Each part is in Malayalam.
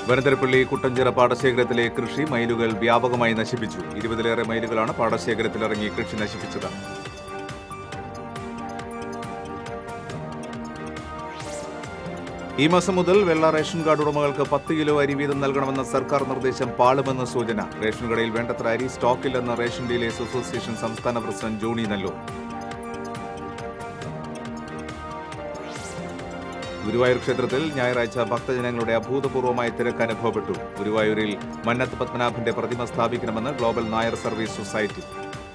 വനന്തരപ്പള്ളി കുട്ടഞ്ചിറ പാടശേഖരത്തിലെ കൃഷി മയിലുകൾ വ്യാപകമായി നശിപ്പിച്ചു ഇരുപതിലേറെ മയിലുകളാണ് പാടശേഖരത്തിലിറങ്ങി കൃഷി നശിപ്പിച്ചത് ഈ മാസം മുതൽ വെള്ള റേഷൻ കാർഡ് ഉടമകൾക്ക് പത്ത് കിലോ അരി വീതം നൽകണമെന്ന സർക്കാർ നിർദ്ദേശം പാളുമെന്ന് സൂചന റേഷൻ കടയിൽ വേണ്ടത്ര അരി സ്റ്റോക്കില്ലെന്ന് റേഷൻ ഡീലേഴ്സ് അസോസിയേഷൻ സംസ്ഥാന പ്രസിഡന്റ് ജോണി നല്ലൂർ ഗുരുവായൂർ ക്ഷേത്രത്തിൽ ഞായറാഴ്ച ഭക്തജനങ്ങളുടെ അഭൂതപൂർവമായ തിരക്ക് അനുഭവപ്പെട്ടു ഗുരുവായൂരിൽ മന്നത്ത് പത്മനാഭന്റെ പ്രതിമ സ്ഥാപിക്കണമെന്ന് global Nair service society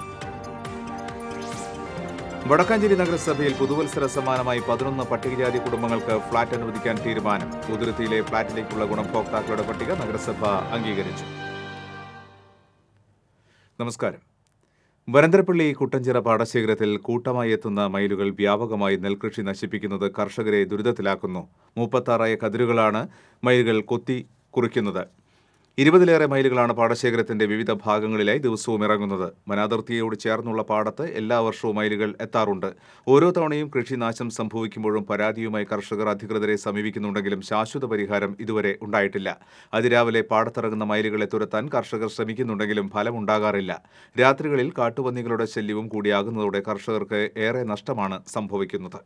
Vadakkanchery നഗരസഭയിൽ പുതുവത്സര സമ്മാനമായി പതിനൊന്ന് പട്ടികജാതി കുടുംബങ്ങൾക്ക് ഫ്ളാറ്റ് അനുവദിക്കാൻ തീരുമാനം പുതുരുത്തിയിലെ ഫ്ളാറ്റിലേക്കുള്ള ഗുണഭോക്താക്കളുടെ പട്ടിക നഗരസഭ അംഗീകരിച്ചു നമസ്കാരം വരന്തരപ്പള്ളി കുട്ടഞ്ചിറ പാടശേഖരത്തിൽ കൂട്ടമായി എത്തുന്ന മയിലുകൾ വ്യാപകമായി നെൽകൃഷി നശിപ്പിക്കുന്നത് കർഷകരെ ദുരിതത്തിലാക്കുന്നു മൂപ്പത്താറായ കതിരുകളാണ് മയിലുകൾ കൊത്തി കുറിക്കുന്നത് ഇരുപതിലേറെ മൈലുകളാണ് പാടശേഖരത്തിന്റെ വിവിധ ഭാഗങ്ങളിലായി ദിവസവും ഇറങ്ങുന്നത് വനാതിർത്തിയോട് ചേർന്നുള്ള പാടത്ത് എല്ലാ വർഷവും മൈലുകൾ എത്താറുണ്ട് ഓരോ തവണയും കൃഷിനാശം സംഭവിക്കുമ്പോഴും പരാതിയുമായി കർഷകർ അധികൃതരെ സമീപിക്കുന്നുണ്ടെങ്കിലും ശാശ്വത പരിഹാരം ഇതുവരെ ഉണ്ടായിട്ടില്ല അതിരാവിലെ പാടത്തിറങ്ങുന്ന മൈലുകളെ തുരത്താൻ കർഷകർ ശ്രമിക്കുന്നുണ്ടെങ്കിലും ഫലമുണ്ടാകാറില്ല രാത്രികളിൽ കാട്ടുപന്നികളുടെ ശല്യവും കൂടിയാകുന്നതോടെ കർഷകർക്ക് ഏറെ നഷ്ടമാണ് സംഭവിക്കുന്നത്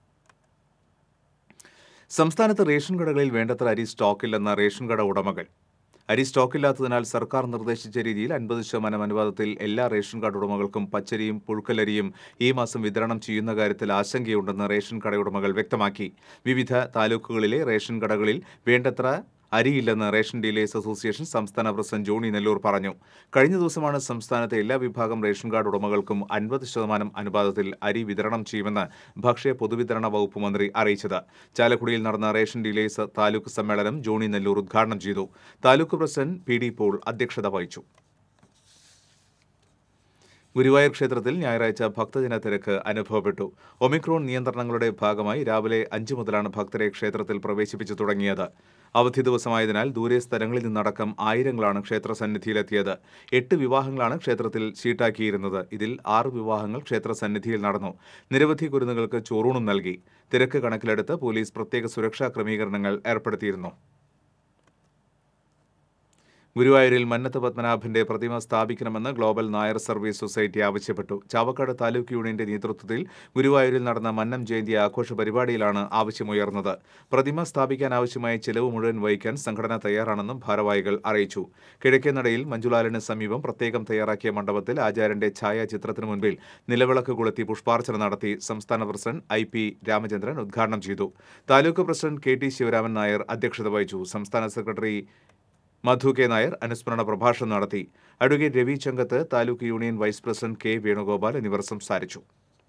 സംസ്ഥാനത്ത് റേഷൻ കടകളിൽ വേണ്ടത്ര അരി സ്റ്റോക്കില്ലെന്ന റേഷൻ കട ഉടമകൾ അരി സ്റ്റോക്കില്ലാത്തതിനാൽ സർക്കാർ നിർദ്ദേശിച്ച രീതിയിൽ അൻപത് ശതമാനം അനുപാതത്തിൽ എല്ലാ റേഷൻ കാർഡ് ഉടമകൾക്കും പച്ചരിയും പുഴുക്കലരിയും ഈ മാസം വിതരണം ചെയ്യുന്ന കാര്യത്തിൽ ആശങ്കയുണ്ടെന്ന് റേഷൻ കടയുടമകൾ വ്യക്തമാക്കി വിവിധ താലൂക്കുകളിലെ റേഷൻ കടകളിൽ വേണ്ടത്ര അരിയില്ലെന്ന് റേഷൻ ഡീലേഴ്സ് അസോസിയേഷൻ സംസ്ഥാന പ്രസിഡന്റ് ജോണി നെല്ലൂർ പറഞ്ഞു കഴിഞ്ഞ ദിവസമാണ് സംസ്ഥാനത്തെ എല്ലാ വിഭാഗം റേഷൻ കാർഡ് ഉടമകൾക്കും അൻപത് ശതമാനം അനുപാതത്തിൽ അരി വിതരണം ചെയ്യുമെന്ന് ഭക്ഷ്യ പൊതുവിതരണ വകുപ്പ് മന്ത്രി അറിയിച്ചത് ചാലക്കുടിയിൽ നടന്ന റേഷൻ ഡീലേഴ്സ് താലൂക്ക് സമ്മേളനം ജോണി നെല്ലൂർ ഉദ്ഘാടനം ചെയ്തു taluk president P D Paul അധ്യക്ഷത വഹിച്ചു ഗുരുവായൂർ ക്ഷേത്രത്തിൽ ഞായറാഴ്ച ഭക്തജന തിരക്ക് അനുഭവപ്പെട്ടു ഒമിക്രോൺ നിയന്ത്രണങ്ങളുടെ ഭാഗമായി രാവിലെ അഞ്ചു മുതലാണ് ഭക്തരെ ക്ഷേത്രത്തിൽ പ്രവേശിപ്പിച്ചു തുടങ്ങിയത് അവധി ദിവസമായതിനാൽ ദൂരെ സ്ഥലങ്ങളിൽ നിന്നടക്കം ആയിരങ്ങളാണ് ക്ഷേത്ര സന്നിധിയിലെത്തിയത് എട്ട് വിവാഹങ്ങളാണ് ക്ഷേത്രത്തിൽ ഷീട്ടാക്കിയിരുന്നത് ഇതിൽ ആറ് വിവാഹങ്ങൾ ക്ഷേത്ര സന്നിധിയിൽ നടന്നു നിരവധി കുരുന്നുകൾക്ക് ചോറൂണും നൽകി തിരക്ക് കണക്കിലെടുത്ത് പോലീസ് പ്രത്യേക സുരക്ഷാ ക്രമീകരണങ്ങൾ ഏർപ്പെടുത്തിയിരുന്നു ഗുരുവായൂരിൽ മന്നത്ത് പത്മനാഭന്റെ പ്രതിമ സ്ഥാപിക്കണമെന്ന് ഗ്ലോബൽ നായർ സർവീസ് സൊസൈറ്റി ആവശ്യപ്പെട്ടു ചാവക്കാട് താലൂക്ക് യൂണിയന്റെ നേതൃത്വത്തിൽ ഗുരുവായൂരിൽ നടന്ന മന്നം ജയന്തി ആഘോഷ പരിപാടിയിലാണ് ആവശ്യമുയർന്നത് പ്രതിമ സ്ഥാപിക്കാൻ ആവശ്യമായ ചെലവ് മുഴുവൻ വഹിക്കാൻ സംഘടന തയ്യാറാണെന്നും ഭാരവാഹികൾ അറിയിച്ചു കിഴക്കേനടയിൽ മഞ്ജുലാലിന് സമീപം പ്രത്യേകം തയ്യാറാക്കിയ മണ്ഡപത്തിൽ ആചാര്യന്റെ ഛായാചിത്രത്തിനു മുൻപിൽ നിലവിളക്ക് കൊളുത്തി പുഷ്പാർച്ചന നടത്തി സംസ്ഥാന പ്രസിഡന്റ് ഐ പി രാമചന്ദ്രൻ ഉദ്ഘാടനം ചെയ്തു taluk president K T Sivaraman Nair അധ്യക്ഷത വഹിച്ചു സംസ്ഥാന സെക്രട്ടറി മധു കെ നായർ അനുസ്മരണ പ്രഭാഷണം നടത്തി advocate Ravi Changath taluk union vice president K Venugopal എന്നിവർ സംസാരിച്ചു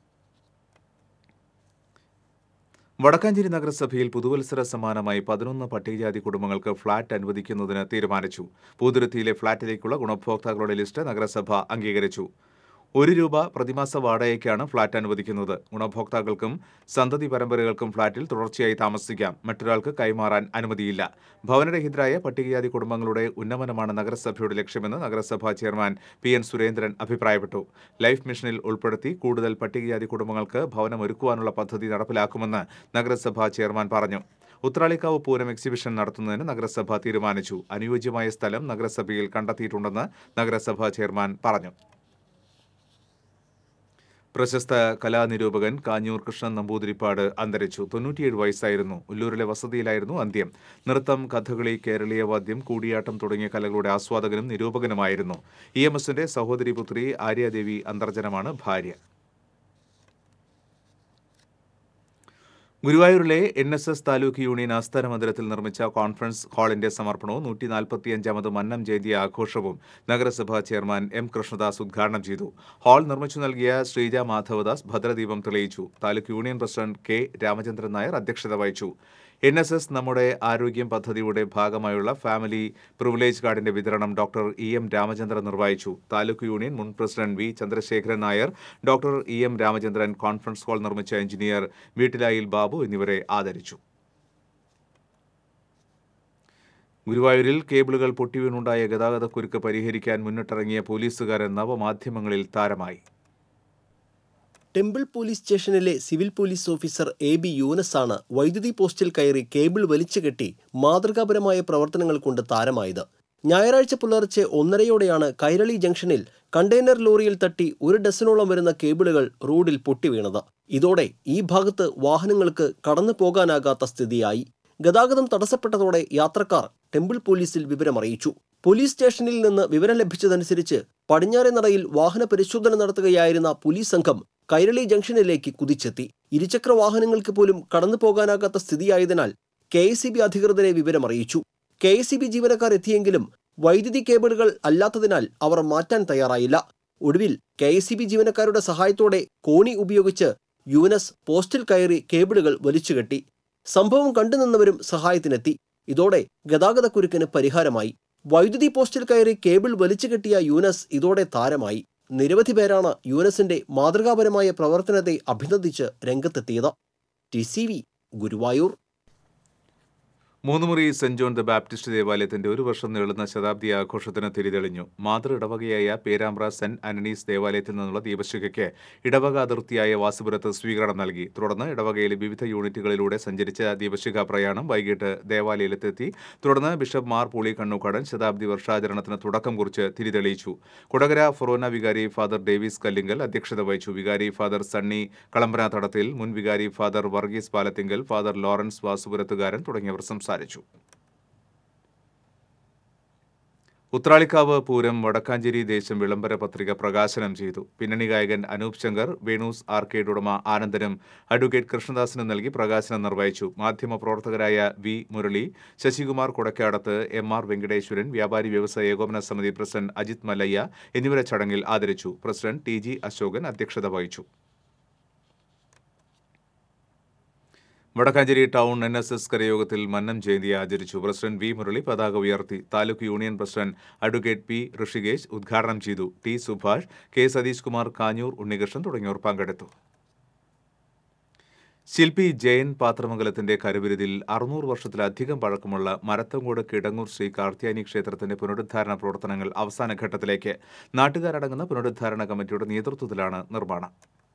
വടക്കാഞ്ചേരി നഗരസഭയിൽ പുതുവത്സര സമ്മാനമായി പതിനൊന്ന് പട്ടികജാതി കുടുംബങ്ങൾക്ക് ഫ്ളാറ്റ് അനുവദിക്കുന്നതിന് തീരുമാനിച്ചു പൂതുരുത്തിയിലെ ഫ്ളാറ്റിലേക്കുള്ള ഗുണഭോക്താക്കളുടെ ലിസ്റ്റ് നഗരസഭ അംഗീകരിച്ചു ഒരു രൂപ പ്രതിമാസ വാടകയ്ക്കാണ് ഫ്ളാറ്റ് അനുവദിക്കുന്നത് ഗുണഭോക്താക്കൾക്കും സന്തതി പരമ്പരകൾക്കും ഫ്ളാറ്റിൽ തുടർച്ചയായി താമസിക്കാം മറ്റൊരാൾക്ക് കൈമാറാൻ അനുമതിയില്ല ഭവനരഹിതരായ പട്ടികജാതി കുടുംബങ്ങളുടെ ഉന്നമനമാണ് നഗരസഭയുടെ ലക്ഷ്യമെന്ന് നഗരസഭാ ചെയർമാൻ പി എൻ സുരേന്ദ്രൻ അഭിപ്രായപ്പെട്ടു ലൈഫ് മിഷനിൽ ഉൾപ്പെടുത്തി കൂടുതൽ പട്ടികജാതി കുടുംബങ്ങൾക്ക് ഭവനമൊരുക്കുവാനുള്ള പദ്ധതി നടപ്പിലാക്കുമെന്ന് നഗരസഭാ ചെയർമാൻ പറഞ്ഞു ഉത്രാളിക്കാവ് പൂരം എക്സിബിഷൻ നടത്തുന്നതിന് നഗരസഭ തീരുമാനിച്ചു അനുയോജ്യമായ സ്ഥലം നഗരസഭയിൽ കണ്ടെത്തിയിട്ടുണ്ടെന്ന് നഗരസഭാ ചെയർമാൻ പറഞ്ഞു പ്രശസ്ത കലാനിരൂപകൻ കാഞ്ഞൂർ കൃഷ്ണൻ നമ്പൂതിരിപ്പാട് അന്തരിച്ചു തൊണ്ണൂറ്റിയേഴ് വയസ്സായിരുന്നു ഉല്ലൂരിലെ വസതിയിലായിരുന്നു അന്ത്യം നൃത്തം കഥകളി കേരളീയ വാദ്യം കൂടിയാട്ടം തുടങ്ങിയ കലകളുടെ ആസ്വാദകനും നിരൂപകനുമായിരുന്നു ഇ എം എസിന്റെ സഹോദരി പുത്രി ആര്യാദേവി അന്തർജനമാണ് ഭാര്യ ഗുരുവായൂരിലെ N S S taluk union ആസ്ഥാന മന്ദിരത്തിൽ നിർമ്മിച്ച കോൺഫറൻസ് ഹാളിന്റെ സമർപ്പണവും നൂറ്റി നാൽപ്പത്തിയഞ്ചാമത് മന്നം ജയന്തി ആഘോഷവും നഗരസഭാ ചെയർമാൻ എം കൃഷ്ണദാസ് ഉദ്ഘാടനം ചെയ്തു ഹാൾ നിർമ്മിച്ചു നൽകിയ ശ്രീജ മാധവദാസ് ഭദ്രദീപം തെളിയിച്ചു taluk union president K Ramachandran Nair അധ്യക്ഷത വഹിച്ചു എൻ എസ് എസ് നമ്മുടെ ആരോഗ്യം പദ്ധതിയുടെ ഭാഗമായുള്ള ഫാമിലി പ്രിവിലേജ് കാർഡിന്റെ വിതരണം ഡോക്ടർ ഇ എം രാമചന്ദ്രൻ നിർവഹിച്ചു താലൂക്ക് യൂണിയൻ മുൻ president V Chandrasekharan Nair doctor E M Ramachandran conference hall നിർമ്മിച്ച എഞ്ചിനീയർ വീട്ടിലായിൽ ബാബു എന്നിവരെ ആദരിച്ചു ഗുരുവായൂരിൽ കേബിളുകൾ പൊട്ടിവീണുണ്ടായ ഗതാഗതക്കുരുക്ക് പരിഹരിക്കാൻ മുന്നിട്ടിറങ്ങിയ പോലീസുകാരൻ നവമാധ്യമങ്ങളിൽ താരമായി ടെമ്പിൾ പോലീസ് സ്റ്റേഷനിലെ civil police officer A B യൂനസാണ് വൈദ്യുതി പോസ്റ്റിൽ കയറി കേബിൾ വലിച്ചു കെട്ടി മാതൃകാപരമായ പ്രവർത്തനങ്ങൾ കൊണ്ട് താരമായത് ഞായറാഴ്ച പുലർച്ചെ ഒന്നരയോടെയാണ് കൈരളി ജംഗ്ഷനിൽ കണ്ടെയ്നർ ലോറിയിൽ തട്ടി ഒരു ഡസനോളം വരുന്ന കേബിളുകൾ റോഡിൽ പൊട്ടിവീണത് ഇതോടെ ഈ ഭാഗത്ത് വാഹനങ്ങൾക്ക് കടന്നു പോകാനാകാത്ത സ്ഥിതിയായി ഗതാഗതം തടസ്സപ്പെട്ടതോടെ യാത്രക്കാർ ടെമ്പിൾ പോലീസിൽ വിവരമറിയിച്ചു പോലീസ് സ്റ്റേഷനിൽ നിന്ന് വിവരം ലഭിച്ചതനുസരിച്ച് പടിഞ്ഞാറെ നടയിൽ വാഹന പരിശോധന നടത്തുകയായിരുന്ന പോലീസ് സംഘം കൈരളി ജംഗ്ഷനിലേക്ക് കുതിച്ചെത്തി ഇരുചക്ര വാഹനങ്ങൾക്ക് പോലും കടന്നു പോകാനാകാത്ത സ്ഥിതിയായതിനാൽ കെ എസ് സി ബി അധികൃതരെ വിവരമറിയിച്ചു കെ എസ് സി ബി ജീവനക്കാർ എത്തിയെങ്കിലും വൈദ്യുതി കേബിളുകൾ അല്ലാത്തതിനാൽ അവർ മാറ്റാൻ തയ്യാറായില്ല ഒടുവിൽ കെ എസ് സി ബി ജീവനക്കാരുടെ സഹായത്തോടെ കോണി ഉപയോഗിച്ച് യുനസ് പോസ്റ്റിൽ കയറി കേബിളുകൾ വലിച്ചുകെട്ടി സംഭവം കണ്ടുനിന്നവരും സഹായത്തിനെത്തി ഇതോടെ ഗതാഗതക്കുരുക്കിന് പരിഹാരമായി വൈദ്യുതി പോസ്റ്റിൽ കയറി കേബിൾ വലിച്ചുകെട്ടിയ യൂനസ് ഇതോടെ താരമായി നിരവധി പേരാണ് യൂനസിന്റെ മാതൃകാപരമായ പ്രവർത്തനത്തെ അഭിനന്ദിച്ച് രംഗത്തെത്തിയത് T C V Guruvayur Moonnumuri saint John the Baptist ദേവാലയത്തിന്റെ ഒരു വർഷം നീളുന്ന ശതാബ്ദി ആഘോഷത്തിന് തിരിതെളിഞ്ഞു മാതൃ ഇടവകയായ പേരാമ്പ്ര സെന്റ് ആന്റണീസ് ദേവാലയത്തിൽ നിന്നുള്ള ദീപശിഖയ്ക്ക് ഇടവക അതിർത്തിയായ വാസുപുരത്ത് സ്വീകരണം നൽകി തുടർന്ന് ഇടവകയിലെ വിവിധ യൂണിറ്റുകളിലൂടെ സഞ്ചരിച്ച ദീപശിഖ പ്രയാണം വൈകിട്ട് ദേവാലയത്തിലെത്തി തുടർന്ന് ബിഷപ്പ് മാർ പൂളി കണ്ണൂക്കാടൻ ശതാബ്ദി വർഷാചരണത്തിന് തുടക്കം കുറിച്ച് തിരിതെളിയിച്ചു കൊടകര ഫൊറോന വികാരി ഫാദർ ഡേവിസ് കല്ലിങ്കൽ അധ്യക്ഷത വഹിച്ചു വികാരി ഫാദർ സണ്ണി കളമ്പന തടത്തിൽ മുൻ വികാരി father Varghese Palathingal father Lawrence വാസുപുരത്തുകാരൻ തുടങ്ങിയവർ സംസാരിച്ചു ഉത്രാളിക്കാവ് പൂരം വടക്കാഞ്ചേരി ദേശം വിളംബര പത്രിക പ്രകാശനം ചെയ്തു പിന്നണി ഗായകൻ അനൂപ് ശങ്കർ വേണൂസ് ആർക്കേഡ് ഉടമ ആനന്ദനും അഡ്വക്കേറ്റ് കൃഷ്ണദാസിനും നൽകി പ്രകാശനം നിർവഹിച്ചു മാധ്യമപ്രവർത്തകരായ V Murali Sasikumar Kodakkadath M R Venkateswaran വ്യാപാരി വ്യവസായ ഏകോപന സമിതി പ്രസിഡന്റ് അജിത് മല്ലയ്യ എന്നിവരെ ചടങ്ങിൽ ആദരിച്ചു പ്രസിഡന്റ് ടി ജി അശോകൻ അധ്യക്ഷത വഹിച്ചു Vadakkanchery town N S S കരയോഗത്തിൽ മന്നം ജയന്തി ആചരിച്ചു പ്രസിഡന്റ് വി മുരളി പതാക ഉയർത്തി taluk union president advocate P Rishikesh ഉദ്ഘാടനം ചെയ്തു ടി സുഭാഷ് കെ സതീഷ് കുമാർ കാഞ്ഞൂർ ഉണ്ണികൃഷ്ണൻ തുടങ്ങിയവർ പങ്കെടുത്തു ശില്പി ജയൻ പാത്രമംഗലത്തിന്റെ കരുവിരുതിൽ അറുന്നൂറ് വർഷത്തിലധികം പഴക്കമുള്ള മരത്തങ്കോട് കിടങ്ങൂർ ശ്രീ കാർത്യായനി ക്ഷേത്രത്തിന്റെ പുനരുദ്ധാരണ പ്രവർത്തനങ്ങൾ അവസാന ഘട്ടത്തിലേക്ക് നാട്ടുകാരടങ്ങുന്ന പുനരുദ്ധാരണ കമ്മിറ്റിയുടെ നേതൃത്വത്തിലാണ് നിർമ്മാണം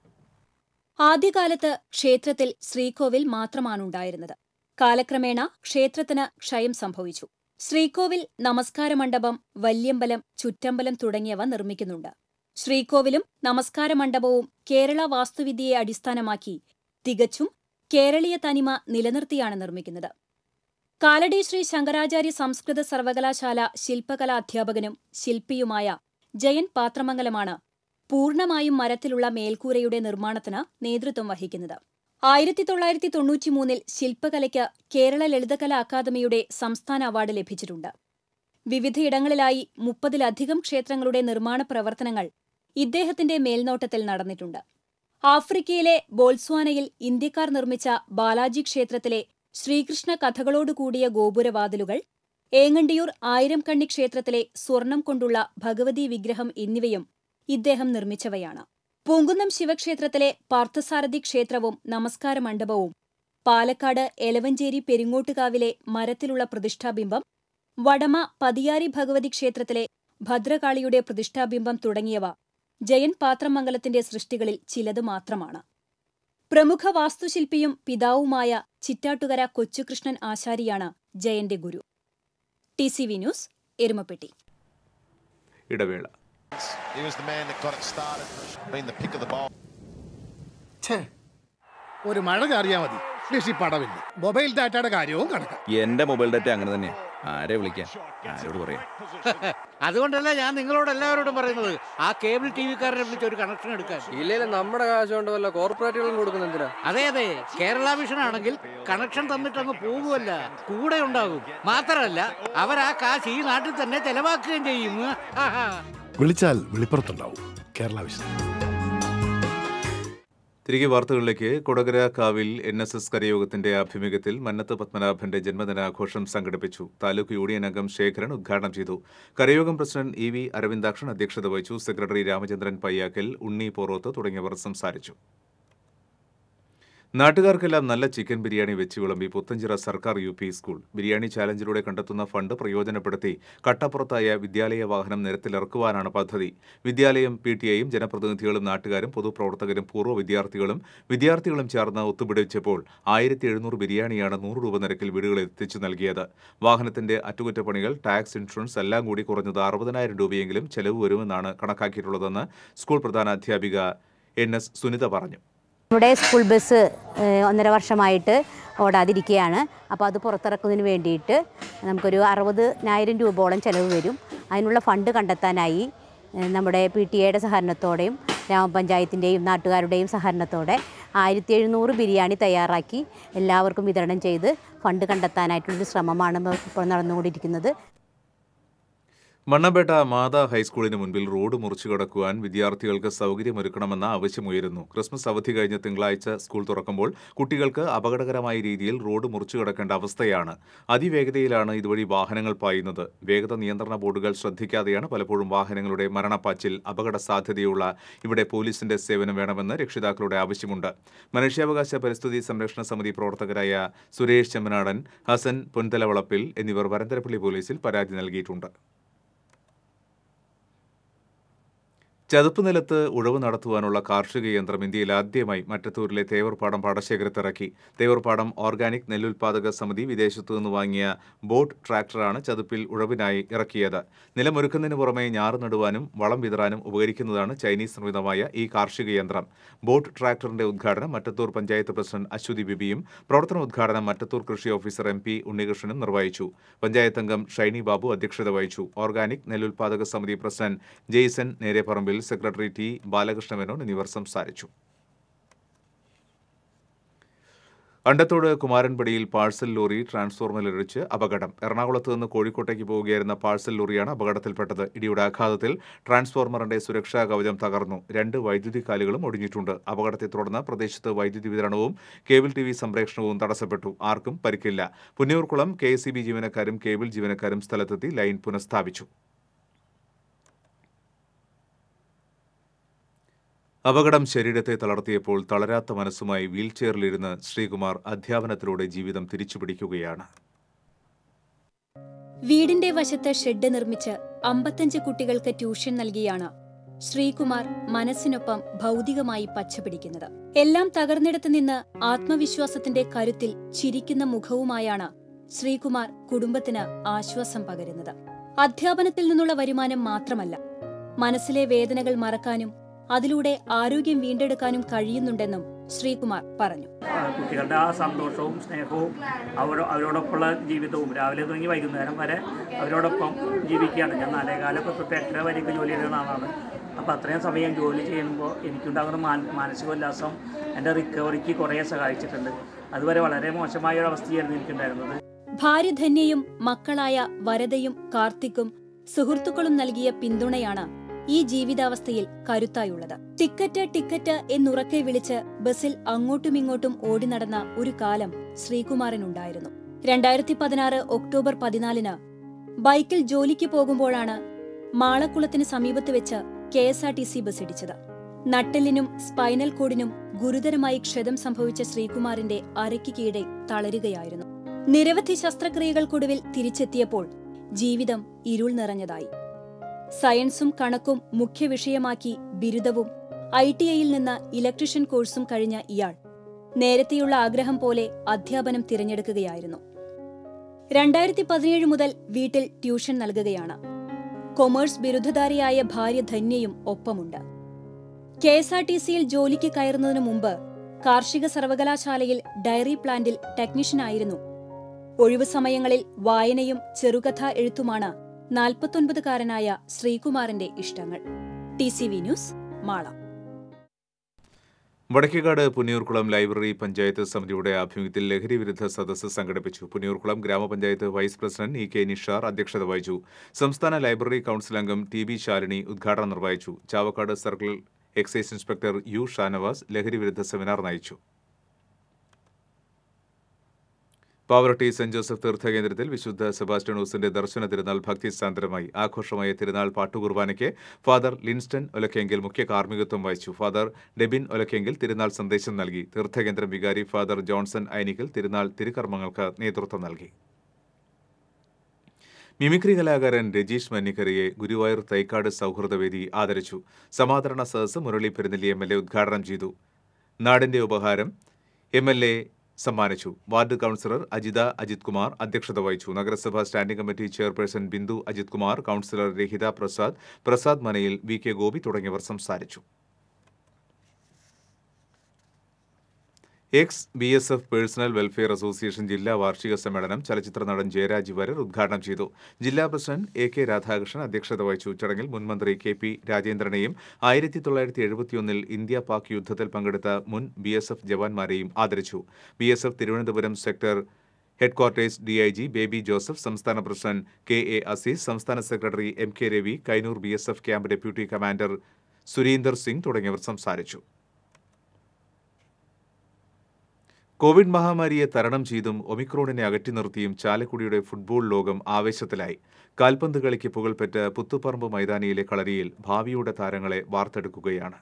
ആദ്യകാലത്ത് ക്ഷേത്രത്തിൽ ശ്രീകോവിൽ മാത്രമാണുണ്ടായിരുന്നത് കാലക്രമേണ ക്ഷേത്രത്തിന് ക്ഷയം സംഭവിച്ചു ശ്രീകോവിൽ നമസ്കാര മണ്ഡപം വല്യമ്പലം ചുറ്റമ്പലം തുടങ്ങിയവ നിർമ്മിക്കുന്നുണ്ട് ശ്രീകോവിലും നമസ്കാര മണ്ഡപവും കേരള വാസ്തുവിദ്യയെ അടിസ്ഥാനമാക്കി തികച്ചും കേരളീയ തനിമ നിലനിർത്തിയാണ് നിർമ്മിക്കുന്നത് കാലടി ശ്രീ ശങ്കരാചാര്യ സംസ്കൃത സർവകലാശാല ശില്പകലാ അധ്യാപകനും ശില്പിയുമായ ജയൻ പാത്രമംഗലമാണ് പൂർണ്ണമായും മരത്തിലുള്ള മേൽക്കൂരയുടെ നിർമ്മാണത്തിന് നേതൃത്വം വഹിക്കുന്നത് ആയിരത്തി തൊള്ളായിരത്തി തൊണ്ണൂറ്റിമൂന്നിൽ ശില്പകലയ്ക്ക് കേരള ലളിതകലാ അക്കാദമിയുടെ സംസ്ഥാന അവാർഡ് ലഭിച്ചിട്ടുണ്ട് വിവിധയിടങ്ങളിലായി മുപ്പതിലധികം ക്ഷേത്രങ്ങളുടെ നിർമ്മാണ പ്രവർത്തനങ്ങൾ ഇദ്ദേഹത്തിന്റെ മേൽനോട്ടത്തിൽ നടന്നിട്ടുണ്ട് ആഫ്രിക്കയിലെ ബോൾസ്വാനയിൽ ഇന്ത്യക്കാർ നിർമ്മിച്ച ബാലാജി ക്ഷേത്രത്തിലെ ശ്രീകൃഷ്ണ കഥകളോടുകൂടിയ ഗോപുരവാതിലുകൾ ഏങ്ങണ്ടിയൂർ ആയിരം കണ്ണി ക്ഷേത്രത്തിലെ സ്വർണം കൊണ്ടുള്ള ഭഗവതി വിഗ്രഹം എന്നിവയും ഇദ്ദേഹം നിർമ്മിച്ചവയാണ് പൂങ്കുന്നം ശിവക്ഷേത്രത്തിലെ പാർത്ഥസാരഥി ക്ഷേത്രവും നമസ്കാര മണ്ഡപവും പാലക്കാട് എലവഞ്ചേരി പെരിങ്ങോട്ടുകാവിലെ മരത്തിലുള്ള പ്രതിഷ്ഠാബിംബം വടമ പതിയാരി ഭഗവതി ക്ഷേത്രത്തിലെ ഭദ്രകാളിയുടെ പ്രതിഷ്ഠാബിംബം തുടങ്ങിയവ ജയൻ പാത്രമംഗലത്തിന്റെ സൃഷ്ടികളിൽ ചിലത് മാത്രമാണ് പ്രമുഖ വാസ്തുശില്പിയും പിതാവുമായ ചിറ്റാട്ടുകര കൊച്ചുകൃഷ്ണൻ ആശാരിയാണ് ജയന്റെ ഗുരു T C V news Erumapetty ഇടവേള He was the man that got it started, been the pick of the bowl. ഛേ ഒരു മഴ ചാറിയാ മതി കൃഷി പടവില്ല മൊബൈൽ ഡാറ്റയുടെ കാര്യവും കണക്കാം എന്റെ മൊബൈൽ ഡാറ്റ അങ്ങനെ തന്നെയാ ആരെ വിളിക്കാൻ ആരോട് പറയാം അതുകൊണ്ടല്ല ഞാൻ നിങ്ങളോട് എല്ലാവരോടും പറയുന്നത് ആ കേബിൾ ടി വിക്കാരനെ വിളിച്ച് ഒരു കണക്ഷൻ എടുക്കാൻ ഇല്ലേലും നമ്മുടെ കാശ് കൊണ്ട് വല്ല കോർപ്പറേറ്റുകളും കൊടുക്കുന്ന എന്തിനാ അതെ അതെ കേരള വിഷൻ ആണെങ്കിൽ കണക്ഷൻ തന്നിട്ട് അങ്ങ് പോകുമല്ല കൂടെ ഉണ്ടാകും മാത്രമല്ല അവർ ആ കാശ് ഈ നാട്ടിൽ തന്നെ ചെലവാക്കുകയും ചെയ്യും ആഹാ. വിളിച്ചാൽ വെളിപ്പുറത്തുണ്ടാവും കേരള വിഷൻ തിരികെ വാർത്തകളിലേക്ക് കൊടകര കാവിൽ എൻ എസ് എസ് കരയോഗത്തിന്റെ ആഭിമുഖ്യത്തിൽ മന്നത്ത് പത്മനാഭന്റെ ജന്മദിനാഘോഷം സംഘടിപ്പിച്ചു താലൂക്ക് യൂണിയൻ അംഗം ശേഖരൻ ഉദ്ഘാടനം ചെയ്തു കരയോഗം പ്രസിഡന്റ് ഇ വി അരവിന്ദാക്ഷൻ അധ്യക്ഷത വഹിച്ചു സെക്രട്ടറി രാമചന്ദ്രൻ പയ്യാക്കൽ ഉണ്ണി പോറോത്ത് തുടങ്ങിയവർ സംസാരിച്ചു നാട്ടുകാർക്കെല്ലാം നല്ല ചിക്കൻ ബിരിയാണി വെച്ച് വിളമ്പി പുത്തഞ്ചിറ സർക്കാർ യു പി സ്കൂൾ ബിരിയാണി ചാലഞ്ചിലൂടെ കണ്ടെത്തുന്ന ഫണ്ട് പ്രയോജനപ്പെടുത്തി കട്ടപ്പുറത്തായ വിദ്യാലയ വാഹനം നിരത്തിലിറക്കുവാനാണ് പദ്ധതി വിദ്യാലയം പി ടി എയും ജനപ്രതിനിധികളും നാട്ടുകാരും പൊതുപ്രവർത്തകരും പൂർവ്വ വിദ്യാർത്ഥികളും വിദ്യാർത്ഥികളും ചേർന്ന് ഒത്തുപിടിച്ചപ്പോൾ ആയിരത്തി എഴുന്നൂറ് ബിരിയാണിയാണ് നൂറ് രൂപ നിരക്കിൽ വീടുകളിൽ എത്തിച്ചു നൽകിയത് വാഹനത്തിന്റെ അറ്റകുറ്റപ്പണികൾ ടാക്സ് ഇൻഷുറൻസ് എല്ലാം കൂടി കുറഞ്ഞത് അറുപതിനായിരം രൂപയെങ്കിലും ചെലവ് വരുമെന്നാണ് കണക്കാക്കിയിട്ടുള്ളതെന്ന് സ്കൂൾ പ്രധാന അധ്യാപിക എൻ എസ് സുനിത പറഞ്ഞു നമ്മുടെ സ്കൂൾ ബസ് ഏഹ്, ഒന്നര വർഷമായിട്ട് ഓടാതിരിക്കുകയാണ് അപ്പോൾ അത് പുറത്തിറക്കുന്നതിന് വേണ്ടിയിട്ട് നമുക്കൊരു അറുപതിനായിരം രൂപയോളം ചിലവ് വരും അതിനുള്ള ഫണ്ട് കണ്ടെത്താനായി ഏഹ്, നമ്മുടെ പി ടി എയുടെ സഹകരണത്തോടെയും ഗ്രാമപഞ്ചായത്തിൻ്റെയും നാട്ടുകാരുടെയും സഹകരണത്തോടെ ആയിരത്തി എഴുന്നൂറ് ബിരിയാണി തയ്യാറാക്കി എല്ലാവർക്കും വിതരണം ചെയ്ത് ഫണ്ട് കണ്ടെത്താനായിട്ടുള്ളൊരു ശ്രമമാണ് ഇപ്പോൾ നടന്നുകൊണ്ടിരിക്കുന്നത് മണ്ണമ്പേട്ട മാതാ ഹൈസ്കൂളിന് മുൻപിൽ റോഡ് മുറിച്ചു കടക്കുവാൻ വിദ്യാർത്ഥികൾക്ക് സൗകര്യമൊരുക്കണമെന്ന ആവശ്യമുയരുന്നു ക്രിസ്മസ് അവധി കഴിഞ്ഞ് തിങ്കളാഴ്ച സ്കൂൾ തുറക്കുമ്പോൾ കുട്ടികൾക്ക് അപകടകരമായ രീതിയിൽ റോഡ് മുറിച്ചു കടക്കേണ്ട അവസ്ഥയാണ് അതിവേഗതയിലാണ് ഇതുവഴി വാഹനങ്ങൾ പായുന്നത് വേഗത നിയന്ത്രണ ബോർഡുകൾ ശ്രദ്ധിക്കാതെയാണ് പലപ്പോഴും വാഹനങ്ങളുടെ മരണപ്പാച്ചിൽ അപകട സാധ്യതയുള്ള ഇവിടെ പോലീസിന്റെ സേവനം വേണമെന്ന് രക്ഷിതാക്കളുടെ ആവശ്യമുണ്ട് മനുഷ്യാവകാശ പരിസ്ഥിതി സംരക്ഷണ സമിതി പ്രവർത്തകരായ സുരേഷ് ചെമ്മനാടൻ ഹസൻ പൊൻതലവളപ്പിൽ എന്നിവർ വരന്തരപ്പള്ളി പോലീസിൽ പരാതി നൽകിയിട്ടുണ്ട് ചതുപ്പ് നിലത്ത് ഉഴവ് നടത്തുവാനുള്ള കാർഷിക യന്ത്രം ഇന്ത്യയിൽ ആദ്യമായി മറ്റത്തൂരിലെ തേവർപ്പാടം പാടശേഖരത്തിറക്കി തേവർപ്പാടം ഓർഗാനിക് നെല്ലുൽപാദക സമിതി വിദേശത്തു നിന്ന് വാങ്ങിയ ബോട്ട് ട്രാക്ടറാണ് ചതുപ്പിൽ ഉഴവിനായി ഇറക്കിയത് നിലമൊരുക്കുന്നതിന് പുറമെ ഞാറ് നടുവാനും വളം വിതറാനും ഉപകരിക്കുന്നതാണ് ചൈനീസ് നിർമ്മിതമായ ഈ കാർഷിക യന്ത്രം ബോട്ട് ട്രാക്ടറിന്റെ ഉദ്ഘാടനം മറ്റത്തൂർ പഞ്ചായത്ത് പ്രസിഡന്റ് അശ്വതി ബിബിയും പ്രവർത്തന ഉദ്ഘാടനം മറ്റത്തൂർ കൃഷി ഓഫീസർ എം പി ഉണ്ണികൃഷ്ണനും നിർവഹിച്ചു പഞ്ചായത്ത് അംഗം ഷൈനി ബാബു അധ്യക്ഷത വഹിച്ചു ഓർഗാനിക് നെല്ലുൽപാദക സമിതി president Jaison Nereparambil secretary T Balakrishna Menon എന്നിവർ സംസാരിച്ചു അണ്ടത്തോട് കുമാരൻപടിയിൽ പാഴ്സൽ ലോറി ട്രാൻസ്ഫോർമറിലിടിച്ച് അപകടം എറണാകുളത്ത് നിന്ന് കോഴിക്കോട്ടേക്ക് പോവുകയായിരുന്ന പാഴ്സൽ ലോറിയാണ് അപകടത്തിൽപ്പെട്ടത് ഇടിയുടെ ആഘാതത്തിൽ ട്രാൻസ്ഫോർമറിന്റെ സുരക്ഷാ കവചം തകർന്നു രണ്ട് വൈദ്യുതി കാലുകളും ഒടിഞ്ഞിട്ടുണ്ട് അപകടത്തെ തുടർന്ന് പ്രദേശത്ത് വൈദ്യുതി വിതരണവും കേബിൾ ടി വി സംപ്രേഷണവും തടസ്സപ്പെട്ടു ആർക്കും പരിക്കില്ല പുന്നയൂർക്കുളം കെ എസ് ജീവനക്കാരും കേബിൾ ജീവനക്കാരും സ്ഥലത്തെത്തി ലൈൻ പുനഃസ്ഥാപിച്ചു അപകടം ശരീരത്തെ തളർത്തിയപ്പോൾ തളരാത്ത മനസ്സുമായി വീൽചെയറിലിരുന്ന് ശ്രീകുമാർ അധ്യാപനത്തിലൂടെ ജീവിതം തിരിച്ചുപിടിക്കുകയാണ് വീടിന്റെ വശത്ത് ഷെഡ് നിർമ്മിച്ച് അമ്പത്തഞ്ച് കുട്ടികൾക്ക് ട്യൂഷൻ നൽകിയാണ് ശ്രീകുമാർ മനസ്സിനൊപ്പം ഭൗതികമായി പച്ചപിടിക്കുന്നത് എല്ലാം തകർന്നിടത്ത് നിന്ന് ആത്മവിശ്വാസത്തിന്റെ കരുത്തിൽ ചിരിക്കുന്ന മുഖവുമായാണ് ശ്രീകുമാർ കുടുംബത്തിന് ആശ്വാസം പകരുന്നത് അധ്യാപനത്തിൽ നിന്നുള്ള വരുമാനം മാത്രമല്ല മനസ്സിലെ വേദനകൾ മറക്കാനും അതിലൂടെ ആരോഗ്യം വീണ്ടെടുക്കാനും കഴിയുന്നുണ്ടെന്നും ശ്രീകുമാർ പറഞ്ഞു ആ, കുട്ടികളുടെ ആ സന്തോഷവും സ്നേഹവും അവരോ അവരോടൊപ്പമുള്ള ജീവിതവും രാവിലെ തുടങ്ങി വൈകുന്നേരം വരെ അവരോടൊപ്പം ജീവിക്കുകയാണ് ഞാൻ നാലേകാലൊക്കെ തൊട്ട് എട്ടര വരെയൊക്കെ ജോലി ചെയ്യുന്ന ആളാണ് അപ്പോൾ അത്രയും സമയം ജോലി ചെയ്യുമ്പോൾ എനിക്കുണ്ടാകുന്ന മാന മാനസികോല്ലാസം എൻ്റെ റിക്കവറിക്ക് കുറേ സഹായിച്ചിട്ടുണ്ട് അതുവരെ വളരെ മോശമായ ഒരു അവസ്ഥയായിരുന്നു എനിക്കുണ്ടായിരുന്നത് ഭാര്യ ധന്യയും മക്കളായ വരദയും കാർത്തിക്കും സുഹൃത്തുക്കളും നൽകിയ പിന്തുണയാണ് ഈ ജീവിതാവസ്ഥയിൽ കരുത്തായുള്ളത് ടിക്കറ്റ് ടിക്കറ്റ് എന്നുറക്കെ വിളിച്ച് ബസ്സിൽ അങ്ങോട്ടുമിങ്ങോട്ടും ഓടി നടന്ന ഒരു കാലം ശ്രീകുമാറിനുണ്ടായിരുന്നു രണ്ടായിരത്തി പതിനാറ് ഒക്ടോബർ പതിനാലിന് ബൈക്കിൽ ജോലിക്ക് പോകുമ്പോഴാണ് മാളക്കുളത്തിന് സമീപത്ത് വെച്ച് K S R T C bus ഇടിച്ചത് നട്ടെല്ലിനും സ്പൈനൽ കോഡിനും ഗുരുതരമായി ക്ഷതം സംഭവിച്ച ശ്രീകുമാറിന്റെ അരയ്ക്ക് കീഴെ തളരുകയായിരുന്നു നിരവധി ശസ്ത്രക്രിയകൾക്കൊടുവിൽ തിരിച്ചെത്തിയപ്പോൾ ജീവിതം ഇരുൾ നിറഞ്ഞതായി സയൻസും കണക്കും മുഖ്യ വിഷയമാക്കി ബിരുദവും ഐ ടി ഐയിൽ നിന്ന് ഇലക്ട്രീഷ്യൻ കോഴ്സും കഴിഞ്ഞ ഇയാൾ നേരത്തെയുള്ള ആഗ്രഹം പോലെ അധ്യാപനം തിരഞ്ഞെടുക്കുകയായിരുന്നു രണ്ടായിരത്തി പതിനേഴ് മുതൽ വീട്ടിൽ ട്യൂഷൻ നൽകുകയാണ് കൊമേഴ്സ് ബിരുദധാരിയായ ഭാര്യ ധന്യയും ഒപ്പമുണ്ട് കെ എസ് ആർ ടി സിയിൽ ജോലിക്ക് കയറുന്നതിനു മുമ്പ് കാർഷിക സർവകലാശാലയിൽ ഡയറി പ്ലാന്റിൽ ടെക്നീഷ്യനായിരുന്നു ഒഴിവു സമയങ്ങളിൽ വായനയും ചെറുകഥ എഴുത്തുമാണ് നാൽപ്പത്തൊൻപതുകാരനായ ശ്രീകുമാറിന്റെ ഇഷ്ടങ്ങൾ T C V news Mala Vadakkekad Punniyurkulam library panchayat സമിതിയുടെ ആഭിമുഖ്യത്തിൽ ലഹരി വിരുദ്ധ സദസ്സ് സംഘടിപ്പിച്ചു പുന്നിയൂർക്കുളം ഗ്രാമപഞ്ചായത്ത് vice president E K Nishar അധ്യക്ഷത വഹിച്ചു സംസ്ഥാന ലൈബ്രറി കൌൺസിൽ അംഗം ടി ബി ശാലിനി ഉദ്ഘാടനം നിർവഹിച്ചു Chavakkad circle excise inspector U Shanavas ലഹരി വിരുദ്ധ സെമിനാർ നയിച്ചു പാവറട്ടി സെന്റ് ജോസഫ് തീർത്ഥകേന്ദ്രത്തിൽ വിശുദ്ധ സെബാസ്റ്റ്യനോസിന്റെ ദർശന തിരുനാൾ ഭക്തിസാന്ദ്രമായി ആഘോഷമായ തിരുനാൾ പാട്ടുകുർബാനയ്ക്ക് ഫാദർ ലിൻസ്റ്റൺ ഒലക്കെങ്കിൽ മുഖ്യ കാർമ്മികത്വം വഹിച്ചു ഫാദർ ഡെബിൻ ഒലക്കെങ്കിൽ തിരുനാൾ സന്ദേശം നൽകി തീർത്ഥകേന്ദ്രം വികാരി ഫാദർ ജോൺസൺ ഐനിക്കൽ തിരുനാൾ തിരുകർമ്മങ്ങൾക്ക് നേതൃത്വം നൽകി മിമിക്രി കലാകാരൻ രജീഷ് മന്നിക്കറിയെ ഗുരുവായൂർ തൈക്കാട് സൗഹൃദവേദി ആദരിച്ചു സമാദരണ സദസ്സ് Murali Perunnelli M L A ഉദ്ഘാടനം ചെയ്തു നാടിന്റെ ഉപഹാരം എം എൽ എ സമ്മാനിച്ചു വാർഡ് കൗൺസിലർ അജിത അജിത് കുമാർ അധ്യക്ഷത വഹിച്ചു നഗരസഭാ standing committee chairperson Bindu Ajith Kumar councillor Rahitha Prasad Prasad മനയിൽ വി കെ ഗോപി തുടങ്ങിയവർ സംസാരിച്ചു ex B S F personnel welfare association ജില്ലാ വാർഷിക സമ്മേളനം ചലച്ചിത്ര നടൻ ജയരാജ് വരർ ഉദ്ഘാടനം ചെയ്തു ജില്ലാ പ്രസിഡന്റ് എ കെ രാധാകൃഷ്ണൻ അധ്യക്ഷത വഹിച്ചു ചടങ്ങിൽ മുൻമന്ത്രി കെ പി രാജേന്ദ്രനെയും ആയിരത്തി തൊള്ളായിരത്തി എഴുപത്തിയൊന്നിൽ ഇന്ത്യ പാക് യുദ്ധത്തിൽ പങ്കെടുത്ത മുൻ ബി എസ് എഫ് ജവാന്മാരെയും ആദരിച്ചു B S F Thiruvananthapuram sector headquarters D I G Baby Joseph സംസ്ഥാന പ്രസിഡന്റ് കെ എ അസീസ് സംസ്ഥാന secretary M K Ravi Kainoor B S F camp deputy commandant Surinder Singh തുടങ്ങിയവർ സംസാരിച്ചു കോവിഡ് മഹാമാരിയെ തരണം ചെയ്തും ഒമിക്രോണിനെ അകറ്റി നിർത്തിയും ചാലക്കുടിയുടെ ഫുട്ബോൾ ലോകം ആവേശത്തിലായി കാൽപന്ത് കളിക്ക് പുകൾപെറ്റ പുത്തുപ്പറമ്പ് മൈതാനിയിലെ കളരിയിൽ ഭാവിയുടെ താരങ്ങളെ വാർത്തെടുക്കുകയാണ്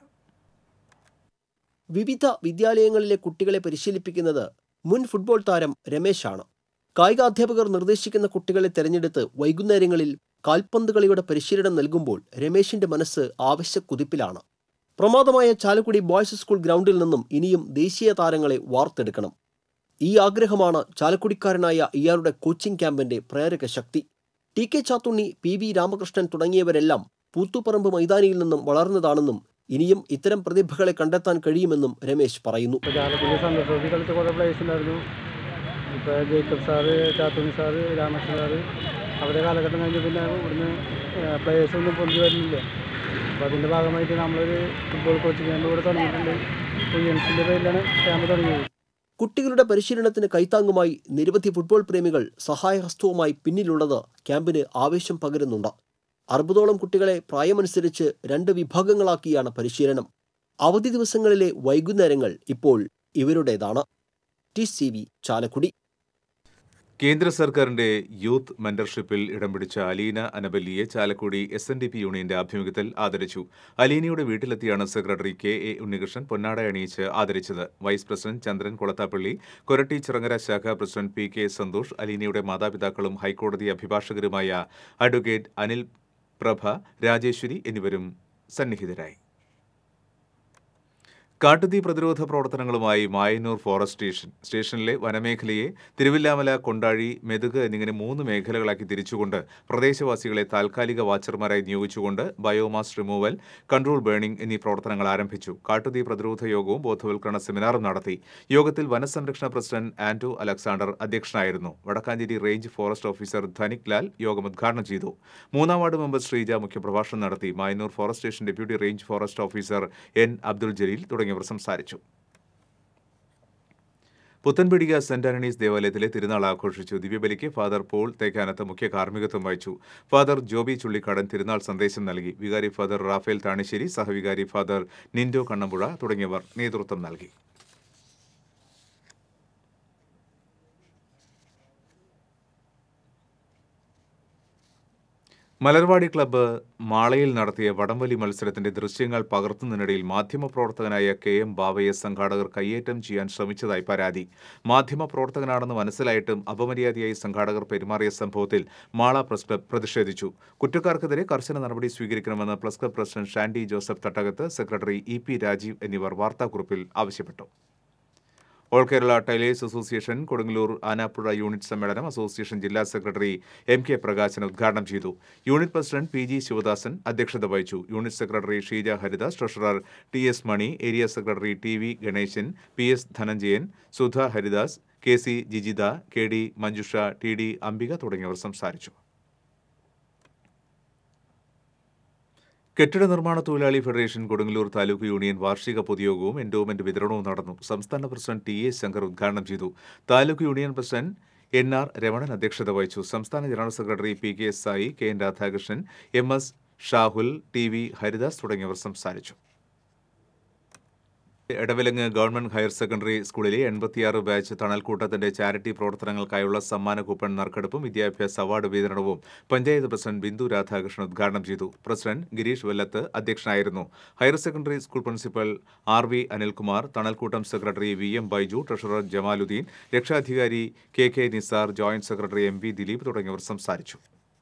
വിവിധ വിദ്യാലയങ്ങളിലെ കുട്ടികളെ പരിശീലിപ്പിക്കുന്നത് മുൻ ഫുട്ബോൾ താരം രമേശാണ് കായികാധ്യാപകർ നിർദ്ദേശിക്കുന്ന കുട്ടികളെ തെരഞ്ഞെടുത്ത് വൈകുന്നേരങ്ങളിൽ കാൽപന്ത് കളിയുടെ പരിശീലനം നൽകുമ്പോൾ രമേശിന്റെ മനസ്സ് ആവശ്യക്കുതിപ്പിലാണ് പ്രമാദമായ ചാലക്കുടി ബോയ്സ് സ്കൂൾ ഗ്രൗണ്ടിൽ നിന്നും ഇനിയും ദേശീയ താരങ്ങളെ വാർത്തെടുക്കണം ഈ ആഗ്രഹമാണ് ചാലക്കുടിക്കാരനായ ഇയാളുടെ കോച്ചിംഗ് ക്യാമ്പിന്റെ പ്രേരക ശക്തി T K Chathunni P V Ramakrishnan തുടങ്ങിയവരെല്ലാം പൂത്തുപറമ്പ് മൈതാനിയിൽ നിന്നും വളർന്നതാണെന്നും ഇനിയും ഇത്തരം പ്രതിഭകളെ കണ്ടെത്താൻ കഴിയുമെന്നും രമേശ് പറയുന്നു ഇപ്പോൾ ചാലക്കുടി സന്തോഷ് കളിച്ച കുറേ പ്ലേയേഴ്സ് ഉണ്ടായിരുന്നു ഇപ്പോൾ Jacob sir Chathunni sir Ramakrishnan sir അവരുടെ കാലഘട്ടം കഴിഞ്ഞ് പിന്നെ ഇവിടുന്ന് പ്ലേയേഴ്സ് ഒന്നും പൊന്തി വരുന്നില്ല അപ്പോൾ അതിൻ്റെ ഭാഗമായിട്ട് നമ്മളൊരു ഫുട്ബോൾ കോച്ചിങ് ക്യാമ്പ് ഇവിടെ തുടങ്ങിയിട്ടുണ്ട് കുയ്യൻസിൻ്റെ പേരിലാണ് ക്യാമ്പ് തുടങ്ങിയത് കുട്ടികളുടെ പരിശീലനത്തിന് കൈത്താങ്ങുമായി നിരവധി ഫുട്ബോൾ പ്രേമികൾ സഹായഹസ്തവുമായി പിന്നിലുള്ളത് ക്യാമ്പിന് ആവേശം പകരുന്നുണ്ട് അറുപതോളം കുട്ടികളെ പ്രായമനുസരിച്ച് രണ്ട് വിഭാഗങ്ങളാക്കിയാണ് പരിശീലനം അവധി ദിവസങ്ങളിലെ വൈകുന്നേരങ്ങൾ ഇപ്പോൾ ഇവരുടേതാണ് ടി സി വി ചാലക്കുടി കേന്ദ്ര സർക്കാരിന്റെ യൂത്ത് മെന്റർഷിപ്പിൽ ഇടം പിടിച്ച അലീന അനബല്ലിയെ Chalakudy S N D P യൂണിയന്റെ ആഭിമുഖ്യത്തിൽ ആദരിച്ചു അലീനയുടെ വീട്ടിലെത്തിയാണ് സെക്രട്ടറി കെ എ ഉണ്ണികൃഷ്ണൻ പൊന്നാട അണിയിച്ച് ആദരിച്ചത് വൈസ് പ്രസിഡന്റ് ചന്ദ്രൻ കൊളത്താപ്പള്ളി കൊരട്ടി ചിറങ്ങര ശാഖാ പ്രസിഡന്റ് പി കെ സന്തോഷ് അലീനയുടെ മാതാപിതാക്കളും ഹൈക്കോടതി അഭിഭാഷകരുമായ അഡ്വക്കേറ്റ് അനിൽ പ്രഭ രാജേശ്വരി എന്നിവരും സന്നിഹിതരായി കാട്ടുതീ പ്രതിരോധ പ്രവർത്തനങ്ങളുമായി മായന്നൂർ ഫോറസ്റ്റ് സ്റ്റേഷൻ സ്റ്റേഷനിലെ വനമേഖലയെ തിരുവില്ലാമല കൊണ്ടാഴി മെതുക് എന്നിങ്ങനെ മൂന്ന് മേഖലകളാക്കി തിരിച്ചുകൊണ്ട് പ്രദേശവാസികളെ താൽക്കാലിക വാച്ചർമാരായി നിയോഗിച്ചുകൊണ്ട് ബയോമാസ് റിമൂവൽ കൺട്രോൾ ബേണിംഗ് എന്നീ പ്രവർത്തനങ്ങൾ ആരംഭിച്ചു കാട്ടുതീ പ്രതിരോധ യോഗവും ബോധവൽക്കരണ സെമിനാറും നടത്തി യോഗത്തിൽ വനസംരക്ഷണ പ്രസിഡന്റ് ആന്റോ അലക്സാണ്ടർ അധ്യക്ഷനായിരുന്നു Vadakkanchery range forest officer Dhanik Lal യോഗം ഉദ്ഘാടനം ചെയ്തു മൂന്നാം വാർഡ് മെമ്പർ ശ്രീജ മുഖ്യപ്രഭാഷണം നടത്തി Mayannur forest station deputy range forest officer N Abdul Jaleel തുടങ്ങിയവർ സംസാരിച്ചു പുത്തൻപിടിക സെന്റ് ആന്റണീസ് ദേവാലയത്തിലെ തിരുനാൾ ആഘോഷിച്ചു ദിവ്യബലിക്ക് ഫാദർ പോൾ തേക്കാനത്ത് മുഖ്യ കാർമ്മികത്വം വഹിച്ചു ഫാദർ ജോബി ചുള്ളിക്കാടൻ തിരുനാൾ സന്ദേശം നൽകി വികാരി ഫാദർ റാഫേൽ താണിശ്ശേരി സഹവികാരി ഫാദർ നിൻഡോ കണ്ണമ്പുഴ തുടങ്ങിയവർ നേതൃത്വം നൽകി മലർവാടി ക്ലബ്ബ് മാളയിൽ നടത്തിയ വടംവലി മത്സരത്തിന്റെ ദൃശ്യങ്ങൾ പകർത്തുന്നതിനിടയിൽ മാധ്യമപ്രവർത്തകനായ കെ എം ബാവയെ സംഘാടകർ കയ്യേറ്റം ചെയ്യാൻ ശ്രമിച്ചതായി പരാതി മാധ്യമപ്രവർത്തകനാണെന്ന് മനസ്സിലായിട്ടും അപമര്യാദയായി സംഘാടകർ പെരുമാറിയ സംഭവത്തിൽ മാള പ്രസ് ക്ലബ് പ്രതിഷേധിച്ചു കുറ്റക്കാർക്കെതിരെ കർശന നടപടി സ്വീകരിക്കണമെന്ന് press club president Shandy Joseph Thattakath secretary E P Rajeev എന്നിവർ വാർത്താക്കുറിപ്പിൽ ആവശ്യപ്പെട്ടു all Kerala tailors association Kodungallur Anapuzha unit സമ്മേളനം അസോസിയേഷൻ ജില്ലാ സെക്രട്ടറി എം കെ പ്രകാശൻ ഉദ്ഘാടനം ചെയ്തു unit president P G Sivadasan അധ്യക്ഷത വഹിച്ചു unit secretary Sheeja Haridas treasurer T S Mani area secretary T V Ganesan P S Dhananjayan Sudha Haridas K C Jijitha K D Manjusha T D Ambika തുടങ്ങിയവർ സംസാരിച്ചു കെട്ടിട നിർമ്മാണ തൊഴിലാളി ഫെഡറേഷൻ കൊടുങ്ങല്ലൂർ താലൂക്ക് യൂണിയൻ വാർഷിക പൊതുയോഗവും എൻഡോമെന്റ് വിതരണവും നടന്നു സംസ്ഥാന പ്രസിഡന്റ് ടി എ ശങ്കർ ഉദ്ഘാടനം ചെയ്തു taluk union president N R Ramanan അധ്യക്ഷത വഹിച്ചു സംസ്ഥാന general secretary P K Sai K N Radhakrishnan M S Shahul T V Haridas തുടങ്ങിയവർ സംസാരിച്ചു എടവിലങ്ങ് ഗവൺമെന്റ് ഹയർ സെക്കൻഡറി സ്കൂളിലെ എൺപത്തിയാറ് ബാച്ച് തണൽക്കൂട്ടത്തിന്റെ ചാരിറ്റി പ്രവർത്തനങ്ങൾക്കായുള്ള സമ്മാന കൂപ്പൺ നറുക്കെടുപ്പും വിദ്യാഭ്യാസ അവാർഡ് വിതരണവും പഞ്ചായത്ത് പ്രസിഡന്റ് ബിന്ദു രാധാകൃഷ്ണൻ ഉദ്ഘാടനം ചെയ്തു പ്രസിഡന്റ് ഗിരീഷ് വെല്ലത്ത് അധ്യക്ഷനായിരുന്നു higher secondary school principal R V Anilkumar Thanalkoottam secretary V M Baiju treasurer Jamaluddin രക്ഷാധികാരി K K Nisar joint secretary M V Dileep തുടങ്ങിയവർ സംസാരിച്ചു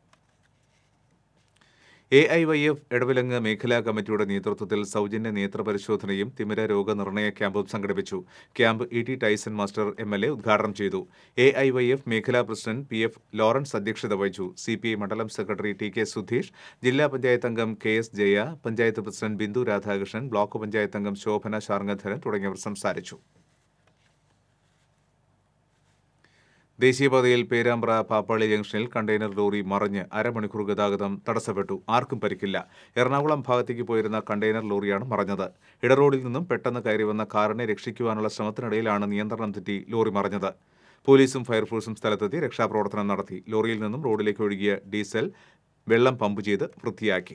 A I Y F Edavilangu മേഖലാ കമ്മിറ്റിയുടെ നേതൃത്വത്തിൽ സൗജന്യ നേത്രപരിശോധനയും തിമിര രോഗനിർണയ ക്യാമ്പും സംഘടിപ്പിച്ചു camp E T Tyson master M L A ഉദ്ഘാടനം ചെയ്തു എ ഐ വൈ എഫ് മേഖലാ പ്രസിഡന്റ് പി എഫ് ലോറൻസ് അധ്യക്ഷത വഹിച്ചു സി പി ഐ മണ്ഡലം സെക്രട്ടറി ടി കെ സുധീഷ് ജില്ലാ പഞ്ചായത്ത് അംഗം K S Jaya panchayat president Bindu Radhakrishnan block panchayat അംഗം ശോഭന ശാർങ്ങധരൻ തുടങ്ങിയവർ സംസാരിച്ചു ദേശീയപാതയിൽ പേരാമ്പ്ര പാപ്പാളി ജംഗ്ഷനിൽ കണ്ടെയ്നർ ലോറി മറിഞ്ഞ് അരമണിക്കൂർ ഗതാഗതം തടസ്സപ്പെട്ടു ആർക്കും പരിക്കില്ല എറണാകുളം ഭാഗത്തേക്ക് പോയിരുന്ന കണ്ടെയ്നർ ലോറിയാണ് മറഞ്ഞത് ഇടറോഡിൽ നിന്നും പെട്ടെന്ന് കയറി വന്ന കാറിനെ രക്ഷിക്കുവാനുള്ള ശ്രമത്തിനിടയിലാണ് നിയന്ത്രണം തെറ്റി ലോറി മറഞ്ഞത് പോലീസും ഫയർഫോഴ്സും സ്ഥലത്തെത്തി രക്ഷാപ്രവർത്തനം നടത്തി ലോറിയിൽ നിന്നും റോഡിലേക്ക് ഒഴുകിയ ഡീസൽ വെള്ളം പമ്പ് ചെയ്ത് വൃത്തിയാക്കി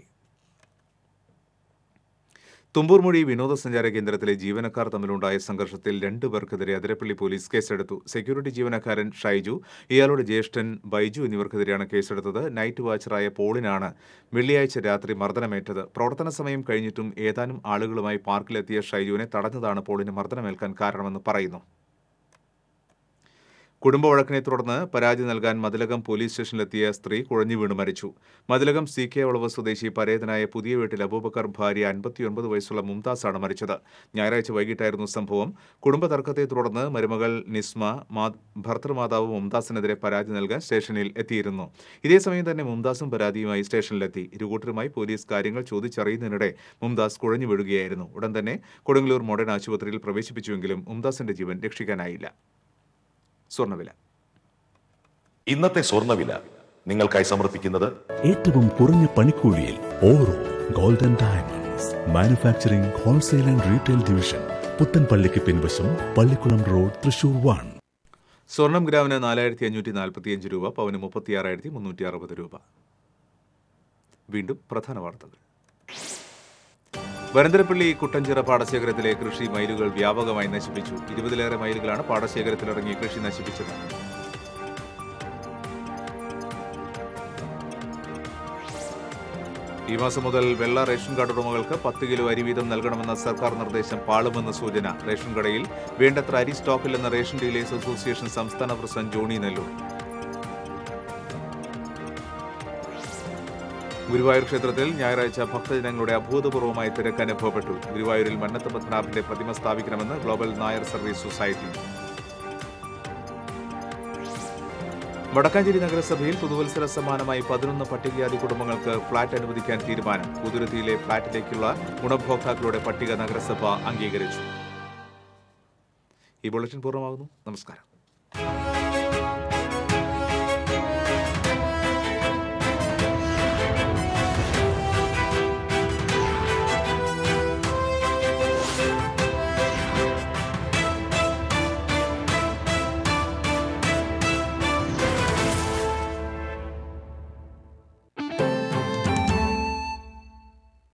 തുമ്പൂർമൊഴി വിനോദസഞ്ചാര കേന്ദ്രത്തിലെ ജീവനക്കാർ തമ്മിലുണ്ടായ സംഘർഷത്തിൽ രണ്ടു പേർക്കെതിരെ അതിരപ്പള്ളി പോലീസ് കേസെടുത്തു സെക്യൂരിറ്റി ജീവനക്കാരൻ ഷൈജു ഇയാളുടെ ജ്യേഷ്ഠൻ ബൈജു എന്നിവർക്കെതിരെയാണ് കേസെടുത്തത് നൈറ്റ് വാച്ചറായ പോളിനാണ് വെള്ളിയാഴ്ച രാത്രി മർദ്ദനമേറ്റത് പ്രവർത്തന സമയം കഴിഞ്ഞിട്ടും ഏതാനും ആളുകളുമായി പാർക്കിലെത്തിയ ഷൈജുവിനെ തടഞ്ഞതാണ് പോളിന് മർദ്ദനമേൽക്കാൻ കാരണമെന്ന് പറയുന്നു കുടുംബ വഴക്കിനെ തുടർന്ന് പരാതി നൽകാൻ മതിലകം പോലീസ് സ്റ്റേഷനിലെത്തിയ സ്ത്രീ കുഴഞ്ഞു വീണ് മരിച്ചു മതിലകം സി കെ വളവ് സ്വദേശി പരേതനായ പുതിയ വീട്ടിൽ അബൂബക്കർ ഭാര്യ അൻപത്തിയൊൻപത് വയസ്സുള്ള മുംതാസാണ് മരിച്ചത് ഞായറാഴ്ച വൈകിട്ടായിരുന്നു സംഭവം കുടുംബ തർക്കത്തെ തുടർന്ന് മരുമകൾ നിസ്മ മാ ഭർത്തൃമാതാവ് മുംതാസിനെതിരെ പരാതി നൽകാൻ സ്റ്റേഷനിൽ എത്തിയിരുന്നു ഇതേസമയം തന്നെ മുംതാസും പരാതിയുമായി സ്റ്റേഷനിലെത്തി ഇരുകൂട്ടരുമായി പോലീസ് കാര്യങ്ങൾ ചോദിച്ചറിയുന്നതിനിടെ മുംതാസ് കുഴഞ്ഞു വീഴുകയായിരുന്നു ഉടൻ തന്നെ കൊടുങ്ങല്ലൂർ മോഡേൺ ആശുപത്രിയിൽ പ്രവേശിപ്പിച്ചുവെങ്കിലും മുംതാസിന്റെ ജീവൻ രക്ഷിക്കാനായില്ല സ്വർണ്ണവില ഇന്നത്തെ സ്വർണ്ണവില നിങ്ങൾക്കായി സമർപ്പിക്കുന്നത് ഏറ്റവും കുറഞ്ഞ പണിക്കൂലിയിൽ Auro golden diamonds manufacturing wholesale and retail division പുത്തൻപള്ളിക്ക് പിൻവശം പള്ളിക്കുളം റോഡ് തൃശൂർ വൺ സ്വർണം ഗ്രാമിന് നാലായിരത്തി അഞ്ഞൂറ്റി നാൽപ്പത്തിയഞ്ച് രൂപ പവന് മുപ്പത്തിയാറായിരത്തി മുന്നൂറ്റി അറുപത് രൂപ വീണ്ടും പ്രധാന വാർത്തകൾ വരന്തരപ്പള്ളി കുട്ടഞ്ചിറ പാടശേഖരത്തിലെ കൃഷി മയിലുകൾ വ്യാപകമായി നശിപ്പിച്ചു ഇരുപതിലേറെ മയിലുകളാണ് പാടശേഖരത്തിലിറങ്ങി കൃഷി നശിപ്പിച്ചത് ഈ മാസം മുതൽ വെള്ള റേഷൻ കാർഡ് ഉടമകൾക്ക് പത്ത് കിലോ അരി വീതം നൽകണമെന്ന സർക്കാർ നിർദ്ദേശം പാളുമെന്ന് സൂചന റേഷൻ കടയിൽ വേണ്ടത്ര അരി സ്റ്റോക്കില്ലെന്ന റേഷൻ ഡീലേഴ്സ് അസോസിയേഷൻ സംസ്ഥാന പ്രസിഡന്റ് ജോണി നെല്ലൂർ ഗുരുവായൂർ ക്ഷേത്രത്തിൽ ഞായറാഴ്ച ഭക്തജനങ്ങളുടെ അഭൂതപൂർവമായ തിരക്ക് അനുഭവപ്പെട്ടു ഗുരുവായൂരിൽ മന്നത്ത് പത്മനാഭന്റെ പ്രതിമ സ്ഥാപിക്കണമെന്ന് global Nair service society Vadakkanchery നഗരസഭയിൽ പുതുവത്സര സമ്മാനമായി പതിനൊന്ന് പട്ടികജാതി കുടുംബങ്ങൾക്ക് ഫ്ളാറ്റ് അനുവദിക്കാൻ തീരുമാനം പുതുരുത്തിയിലെ ഫ്ളാറ്റിലേക്കുള്ള ഗുണഭോക്താക്കളുടെ പട്ടിക നഗരസഭ അംഗീകരിച്ചു ഈ ബുള്ളറ്റിൻ പൂർണ്ണമാകുന്നു നമസ്കാരം